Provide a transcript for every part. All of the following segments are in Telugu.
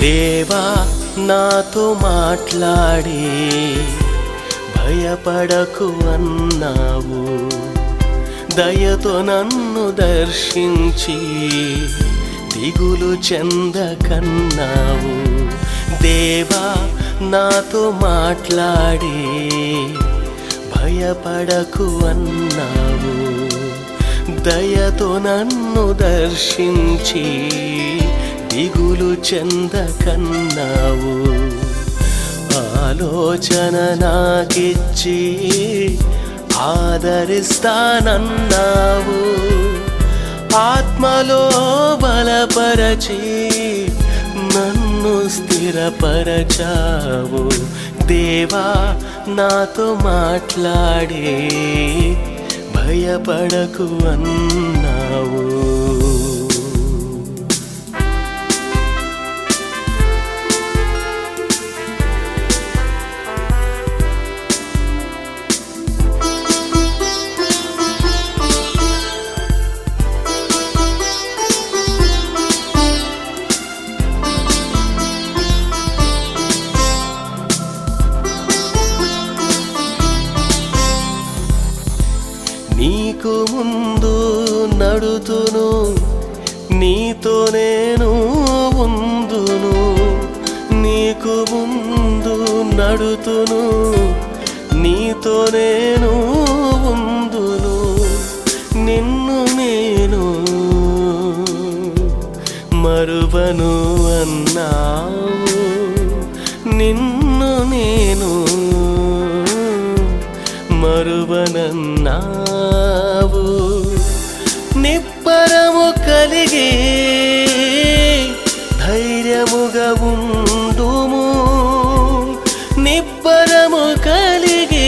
దేవా నాతో మాట్లాడి భయపడకు అన్నావు దయతో నన్ను దర్శించి దిగులు చెందకన్నావు దేవా నాతో మాట్లాడి భయపడకు అన్నావు దయతో నన్ను దర్శించి దిగులు చెందకన్నావు ఆలోచన నాకిచ్చి ఆదరిస్తానన్నావు ఆత్మలో బలపరచి నన్ను స్థిరపరచావు దేవా నాతో మాట్లాడి భయపడకు అన్నావు నీకు ముందు నడుతును నీతో నేను ఉందును నీకు ముందు నడుతును నీతో నేను ఉందును నిన్ను నేను మరువను అన్నావు నిన్ను నేను మరువనన్నావు నిబ్బరము కలిగి ధైర్యముగా ఉండుము నిబ్బరము కలిగి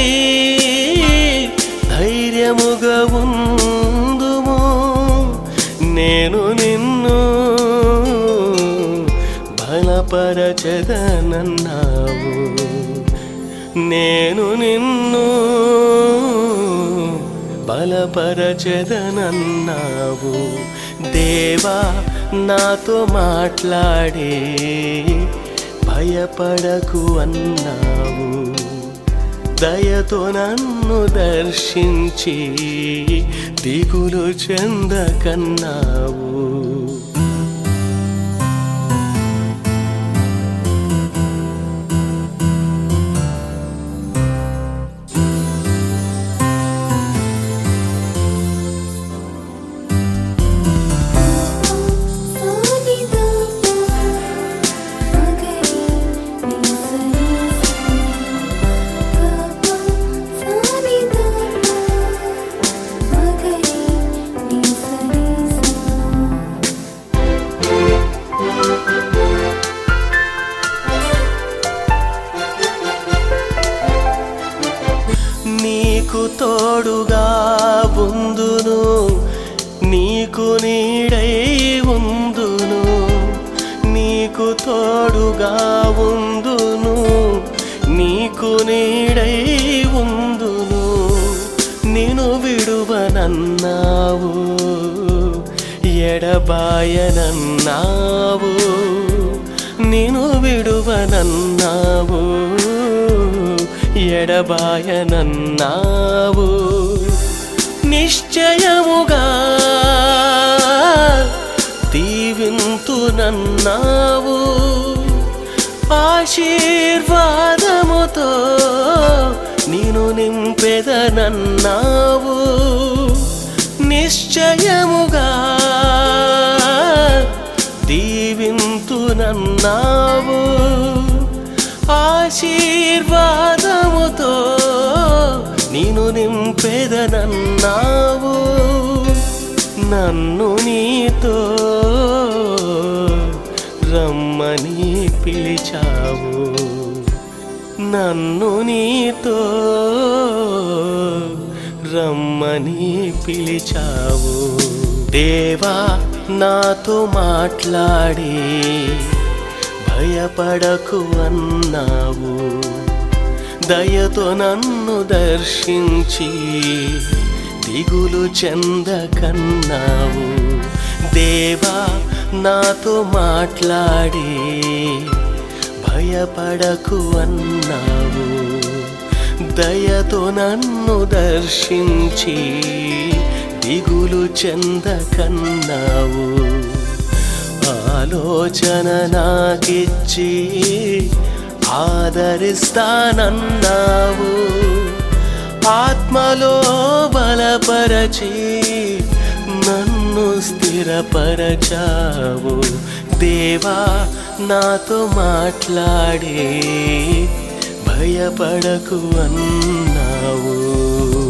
ధైర్యముగా ఉందుము నేను నిన్ను బలపరచదనన్నావు నేను నిన్ను బలపరచదనన్నావు దేవా నాతో మాట్లాడి భయపడకు అన్నావు దయతో నన్ను దర్శించి దిగులు చెందకన్నావు నీకు తోడుగా ఉందును నీకు నీడై ఉందును నీకు తోడుగా ఉందును నీకు నీడై ఉందును నిను విడువనన్నావు ఎడబాయనన్నావు నిను విడువనన్నావు ఎడబాయనన్నావు నిశ్చయముగా దీవింతునన్నావు ఆశీర్వాదముతో నేను నింపెదనన్నావు నిశ్చయముగా దీవింతునన్నావు ఆశీర్వాదముతో నేను నింపెదనన్నావు నన్ను నీతో రమ్మని పిలిచావు నన్ను నీతో రమ్మని పిలిచావు దేవా నాతో మాట్లాడి భయపడకు అన్నావు దయతో నన్ను దర్శించి దిగులు చెందకన్నావు దేవా నాతో మాట్లాడి భయపడకు అన్నావు దయతో నన్ను దర్శించి దిగులు చెందకన్నావు ఆలోచన నాకిచ్చి ఆదరిస్తానన్నావు ఆత్మలో బలపరచి నన్ను స్థిరపరచావు దేవా నాతో మాట్లాడి భయపడకు అన్నావు